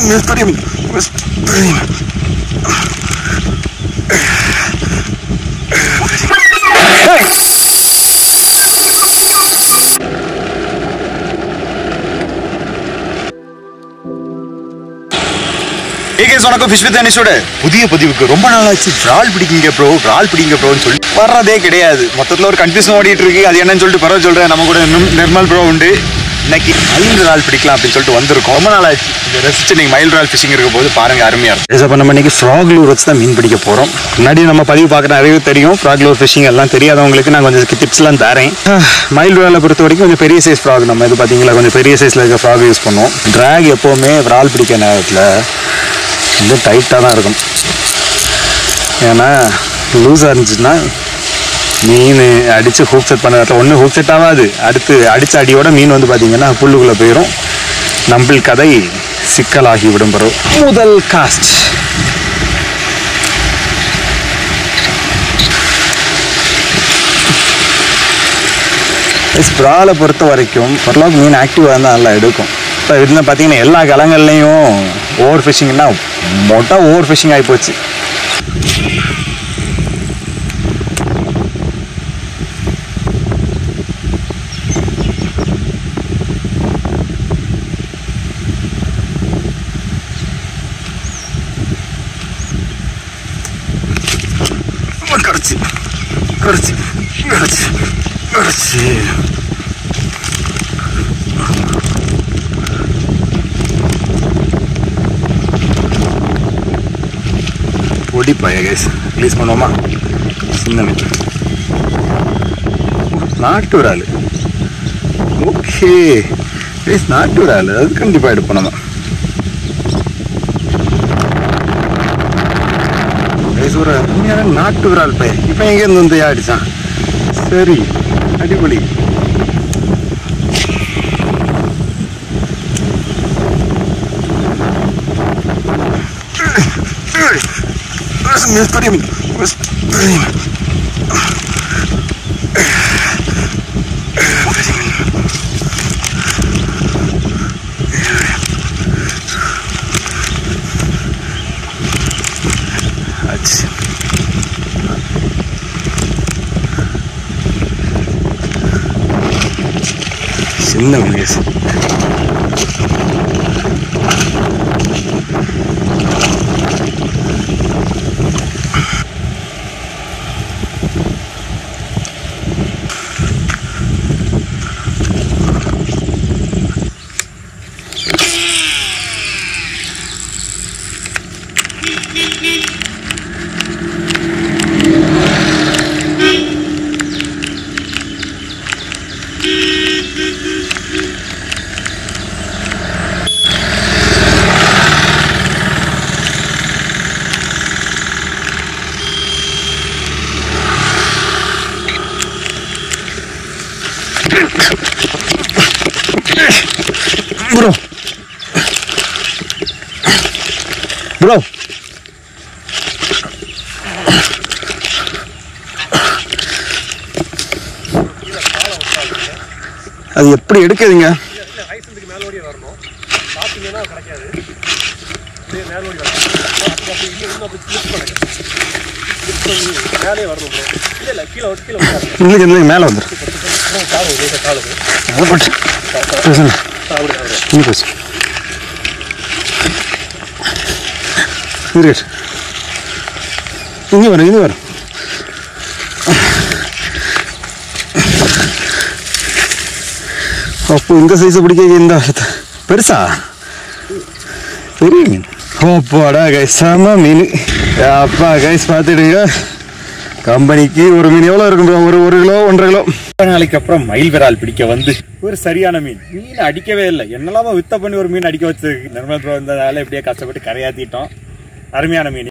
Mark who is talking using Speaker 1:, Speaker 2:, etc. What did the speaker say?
Speaker 1: பெரிய மீன் பெரிய மீன் ஏகேஸ் வணக்கம் ஃபிஷ் வித் அனிஷோட புதிய பதிவுக்கு ரொம்ப நாள் ஆச்சு விரால் பிடிக்கிங்க ப்ரோ விரால் பிடிங்க ப்ரோன்னு சொல்லி வர்றதே கிடையாது மொத்தத்தில் ஒரு கன்ஃபியூஷன் ஓடிட்டு இருக்கு அது என்னன்னு சொல்லிட்டு பரவாயில்ல சொல்றேன் நம்ம கூட நிர்மல்- நிர்மல் ப்ரோ உண்டு இன்னைக்கு மயில் விரால் பிடிக்கலாம் அப்படின்னு சொல்லிட்டு வந்திருக்கோம் ரொம்ப நாள் ஆச்சு இந்த ரசிச்சு நீங்க மயில் விரால் ஃபிஷிங் இருக்க போது பாருங்க அருமையா இருக்கும் அப்போ நம்ம இன்னைக்கு ஃப்ராக் லூர் வச்சு தான் மீன் பிடிக்க போறோம் முன்னாடி நம்ம பதிவு பார்க்குற நிறைய தெரியும் ஃப்ராக் லூர் ஃபிஷிங் எல்லாம் தெரியாதவங்களுக்கு நான் கொஞ்சம் டிப்ஸ்லாம் தரேன் மயில் விராலை பொறுத்த வரைக்கும் கொஞ்சம் பெரிய சைஸ் ஃப்ராக் நம்ம இது பார்த்தீங்களா கொஞ்சம் பெரிய சைஸில் இருக்க ஃப்ராக் யூஸ் பண்ணுவோம் ட்ராக் எப்போவுமே விரால் பிடிக்க நேரத்தில் ரொம்ப டைட்டாக தான் இருக்கும் ஏன்னா லூஸாக இருந்துச்சுன்னா மீன் அடித்து ஹூக் செட் பண்ண இடத்துல ஒன்று ஹூக் செட் ஆகாது அடுத்து அடித்த அடியோட மீன் வந்து பார்த்தீங்கன்னா புல்லுக்குள்ளே போயிடும் நம்பிள் கதை சிக்கலாகி விடும் பிறகு முதல் காஸ்ட் ஸ்ப்ராலை பொறுத்த வரைக்கும் ஓரளவுக்கு மீன் ஆக்டிவாக இருந்தால் நல்லா எடுக்கும் இப்போ இதில் பார்த்தீங்கன்னா எல்லா கலங்கள்லையும் ஓவர் ஃபிஷிங்னா மொட்டை ஓவர் ஃபிஷிங் ஆகிப்போச்சு கடிச்சு கடிச்சு கடிச்சு கடிச்சு பொடி பய கைஸ் ரிலீஸ் பண்ணுவோமா சின்ன மீன் நாட்டு விரால் ஓகே கைஸ் நாட்டு விரால் அது கண்டிப்பாக எடுப்போம் நம்ம கைஸ் ஒரு அருமையான நாட்டு விரால் பையன் இப்போ எங்கேருந்து வந்து அடிச்சான் சரி அடிப்பொலி பெரிய மீன் பெரிய மீன் ஆச்சு சின்ன மீன் ப்ரோ ப்ரோ அது எப்படி எடுக்குதுங்க
Speaker 2: ஐசத்துக்கு மேலோடியே வரணும் பார்த்தீங்கன்னா கிடைக்காது அப்படியே மேலோடி வரணும் அப்படி அப்படி இன்னும் இன்னும் அப்படி ஸ்லிப் பண்ணுங்க ஸ்லிப் பண்ணி மேலே வரணும் ப்ரோ இல்லை இல்லை கீழே விட்டு கீழே விட்டு
Speaker 1: இல்லைங்க இல்லைங்க மேலே வந்துடும்
Speaker 2: காலம் லேசாக காலம்
Speaker 1: அதை போட்டு பேசுங்க
Speaker 2: அப்படி அப்படி
Speaker 1: இங்கே பேசு இருக்கு இங்கே வரும் இங்கே வரும் அப்போ இந்த சைஸை பிடிக்க இந்த பெருசா பெரிய மீன் ஓப்பாடா கைஸ் செம மீன் அப்பா கைஸ் பார்த்துடுங்க கம்பெனிக்கு ஒரு மீன் எவ்வளோ இருக்கும் bro? ஒரு ஒரு கிலோ ஒன்றரை கிலோ நாளைக்கு அப்புறம் மயில் விரால் பிடிக்க வந்து ஒரு சரியான மீன் மீன் அடிக்கவே இல்லை என்னெல்லாம வித்த பண்ணி ஒரு மீன் அடிக்க வச்சிருக்கு நிர்மல் ப்ரோ இருந்ததால இப்படியே கஷ்டப்பட்டு கரையாத்திட்டோம் அருமையான மீன்